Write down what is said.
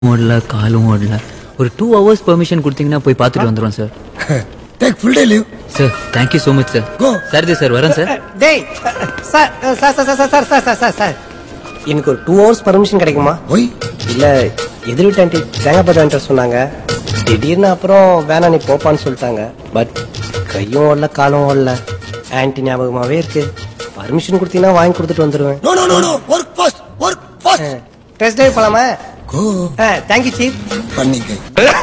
ஓடல காலும் ஓடல ஒரு டூ ஹவர்ஸ் பெர்மிஷன் கொடுத்தீங்கன்னா போய் பார்த்துட்டு வந்துடுவோம் sir take full day leave sir thank you so much sir Go. Sir sir வரேன் சார் டேய் sir sir sir sir sir sir sir sir sir எனக்கு ஒரு டூ ஹவர்ஸ் பர்மிஷன் கிடைக்குமா ஒய் இல்ல எதிர் வீட்டு ஆண்டி தேங்காய் பழம் வாங்கிட்டு வர சொன்னாங்க திடீர்னு அப்புறம் வேணாம் நீ போப்பான்னு சொல்லிட்டாங்க பட் கையும் ஓடல காலும் ஓடல ஆன்டி ஞாபகமாவே இருக்கு பர்மிஷன் கொடுத்தீங்கன்னா வாங்கி கொடுத்துட்டு வந்துடுவேன் no no no no work fast work fast test drive போலாமா கோ தேங்க்யூ சீஃப் பண்ணிக்க